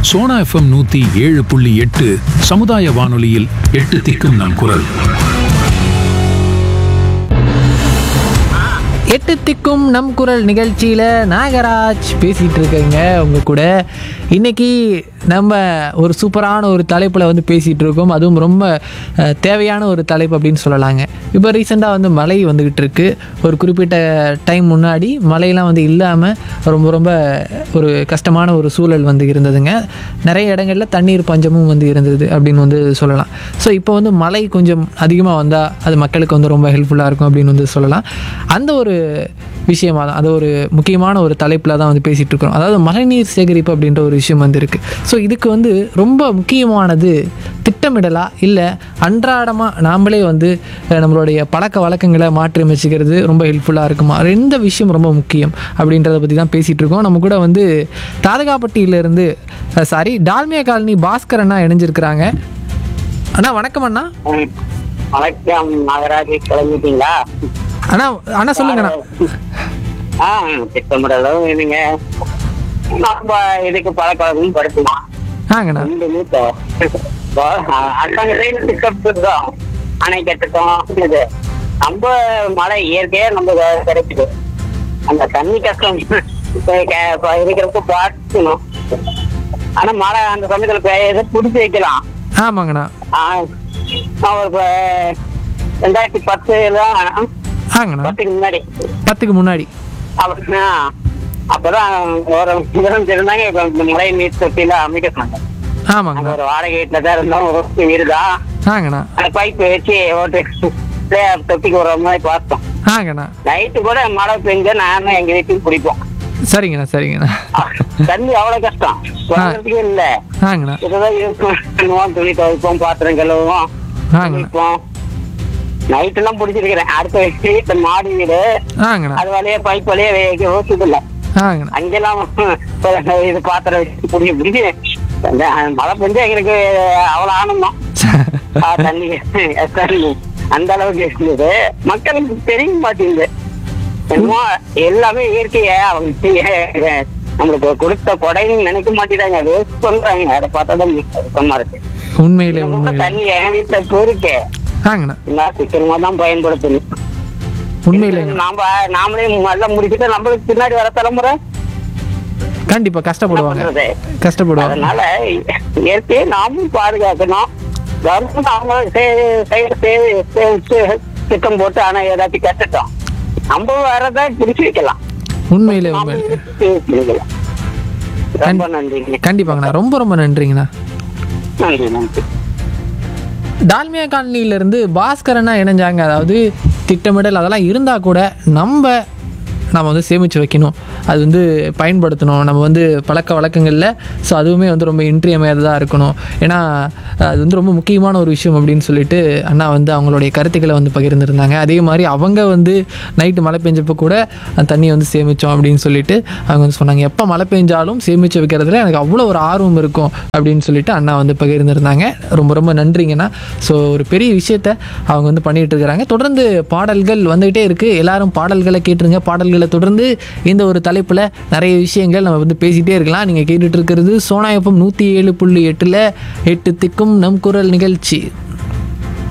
Sona FM நூத்தி ஏழு புள்ளி எட்டு சமுதாய வானொலியில் எட்டு திக்கும் நம் குரல் எட்டு திக்கும் நம் குரல் நிகழ்ச்சியில் நாகராஜ் பேசிகிட்டு இருக்கேங்க உங்க கூட இன்னைக்கு நம்ம ஒரு சூப்பரான ஒரு தலைப்பில் வந்து பேசிகிட்டு இருக்கோம் அதுவும் ரொம்ப அஹ், தேவையான ஒரு தலைப்பு அப்படின்னு சொல்லலாங்க இப்போ ரீசெண்டாக வந்து மழை வந்துக்கிட்டு இருக்கு ஒரு குறிப்பிட்ட டைம் முன்னாடி மழையெல்லாம் வந்து இல்லாமல் ரொம்ப ரொம்ப ஒரு கஷ்டமான ஒரு சூழல் வந்து இருந்ததுங்க நிறைய இடங்களில் தண்ணீர் பஞ்சமும் வந்து இருந்தது அப்படின்னு வந்து சொல்லலாம் ஸோ இப்போ வந்து மழை கொஞ்சம் அதிகமாக வந்தால் அது மக்களுக்கு வந்து ரொம்ப ஹெல்ப்ஃபுல்லாக இருக்கும் அப்படின்னு வந்து சொல்லலாம் அந்த ஒரு விஷயமா தான் அது ஒரு முக்கியமான ஒரு தலைப்பில் தான் வந்து பேசிகிட்டு இருக்கிறோம் அதாவது மழைநீர் சேகரிப்பு அப்படின்ற ஒரு விஷயம் வந்து இருக்குது ஸோ இதுக்கு வந்து ரொம்ப முக்கியமானது திட்டமிடலா இல்லை அன்றாடமாக நாமளே வந்து அஹ், நம்மளுடைய பழக்க வழக்கங்களை மாற்றி அமைச்சிக்கிறது ரொம்ப ஹெல்ப்ஃபுல்லாக இருக்குமா ரெண்டு விஷயம் ரொம்ப முக்கியம் அப்படின்றத பற்றி தான் பேசிகிட்டு இருக்கோம் நம்ம கூட வந்து தாதகாப்பட்டியிலேருந்து சாரி டால்மியா காலனி பாஸ்கர் அண்ணா இணைஞ்சிருக்கிறாங்க அண்ணா வணக்கம் அண்ணா ம். வணக்கம் நாகராஜ் கிளம்பிட்டீங்களா அண்ணா அண்ணா சொல்லுங்கண்ணா ஆ திட்டமிடலும் நீங்க நம்ம இதுக்கு பழக்கம் படுத்துமா ஆங்கண்ணா ரெண்டு மூத்த அரசாங்கத்தையும் திட்டமிட்டோம் அணை கட்டுட்டோம் இது நம்ம மழை இயற்கையா நம்ம கிடைக்குது அந்த தண்ணி கஷ்டம் இப்ப கே- இப்ப இருக்கிறப்ப பார்த்துக்கணும் ஆனா மழை அந்த சமயத்துல பெய்யறத புடிச்சு வைக்கலாம் ஆமாங்கண்ணா ஆ, நான் ஒரு ப- ரெண்டாயிரத்தி பத்துல ஆங்கண்ணா பத்துக்கு முன்னாடி பத்துக்கு முன்னாடி அப்ப- ஆ, அப்பதான் ஒரு முதலமைச்சர் இருந்தாங்க இப்ப இந்த மழை நீர் தொட்டில அமைக்க சொன்னாங்க நாங்க ஆமாங்கண்ணா ஒரு வாடகை வீட்டுல தான் இருந்தோம் ஒரு வீடு தான் ஆங்கண்ணா அந்த பைப் வச்சு ஓட்டு தொட்டிக்கு ஒரு மாதிரி பார்த்தோம் ஆங்கண்ணா நைட்டு கூட மழை பெஞ்சா நானும் எங்க வீட்டுக்கு பிடிப்போம் சரிங்கண்ணா சரிங்கண்ணா தண்ணி அவ்வளவு கஷ்டம் வளர்றதுக்கே இல்ல ஆங்கண்ணா இதுதான் இருக்கும் பண்ணுவோம், துணி துவைப்போம் பாத்திரம் கழுவுவோம் ஆங்கண்ணா குளிப்போம் நைட் எல்லாம் பிடிச்சிருக்கிறேன் அடுத்த வீட்டு மாடி வீடு ஆங்கண்ணா அது வழியே பைப் வழியே ஓசுது இல்ல ஆங்கண்ணா அங்கெல்லாம் இது பாத்திரம் வச்சு பிடிச்சி பிடிச்சி அந்த மழை பெஞ்சா எங்களுக்கு அவ்வளவு ஆனந்தம் ஆ, தண்ணி தண்ணி அந்த அளவுக்கு இருந்தது மக்களுக்கு தெரிய மாட்டேங்குது என்னமோ எல்லாமே இயற்கைய அவங்க செய்ய- நம்மளுக்கு கொடுத்த கொடைன்னு நினைக்க மாட்டேங்கிறாங்க வேஸ்ட் பண்றாங்க அதை பார்த்தா தான் சுத்தமா இருக்கு உண்மையிலே ரொம்ப உண்மையிலே தண்ணி என் வீட்டுல இருக்கு ஆங்கண்ணா என்ன சிக்கனமா தான் பயன்படுத்தணும் உண்மையிலே நாம நாமளே நல்லா முடிச்சுட்டு நம்மளுக்கு பின்னாடி வர தலைமுறை கண்டிப்பா கஷ்டப்படுவாங்க பண்றது? கஷ்டப்படுவாங்க அதனால இயற்கையை நாமும் பாதுகாக்கணும் கவர்மெண்ட் அவங்க சே- சே- சே- சே- சே- திட்டம் போட்டு ஆனா ஏதாச்சும் கட்டட்டும் நம்ம வரத பிடிச்சு வைக்கலாம் உண்மையிலே நாம உண்மையிலே பிடிச்சு வைக்கலாம். ரொம்ப நன்றிங்க கண்டிப்பாங்கண்ணா ரொம்ப ரொம்ப நன்றிங்கண்ணா நன்றி நன்றி டால்மியா காலனியிலேருந்து பாஸ்கரனா இணைஞ்சாங்க அதாவது திட்டமிடல் அதெல்லாம் இருந்தால் கூட நம்ம நம்ம வந்து சேமித்து வைக்கணும் அது வந்து பயன்படுத்தணும் நம்ம வந்து பழக்க வழக்கங்களில் ஸோ அதுவுமே வந்து ரொம்ப இன்றியமையாததாக இருக்கணும் ஏன்னா அது வந்து ரொம்ப முக்கியமான ஒரு விஷயம் அப்படின்னு சொல்லிட்டு அண்ணா வந்து அவங்களுடைய கருத்துக்களை வந்து பகிர்ந்துருந்தாங்க அதே மாதிரி அவங்க வந்து நைட்டு மழை பெஞ்சப்போ கூட அந்த தண்ணியை வந்து சேமித்தோம் அப்படின்னு சொல்லிட்டு அவங்க வந்து சொன்னாங்க எப்போ மழை பெஞ்சாலும் சேமித்து வைக்கிறதுல எனக்கு அவ்வளோ ஒரு ஆர்வம் இருக்கும் அப்படின்னு சொல்லிட்டு அண்ணா வந்து பகிர்ந்துருந்தாங்க ரொம்ப ரொம்ப நன்றிங்கண்ணா ஸோ ஒரு பெரிய விஷயத்த அவங்க வந்து பண்ணிட்டு இருக்கிறாங்க தொடர்ந்து பாடல்கள் வந்துகிட்டே இருக்குது எல்லாரும் பாடல்களை கேட்டுருங்க பாடல்களை தொடர்ந்து இந்த ஒரு தலைப்பில் நிறைய விஷயங்கள் நம்ம வந்து பேசிகிட்டே இருக்கலாம் நீங்கள் கேட்டுட்டு இருக்கிறது சோனா எஃப்எம் நூற்றி ஏழு புள்ளி எட்டில் எட்டு திக்கும் நம் குரல் நிகழ்ச்சி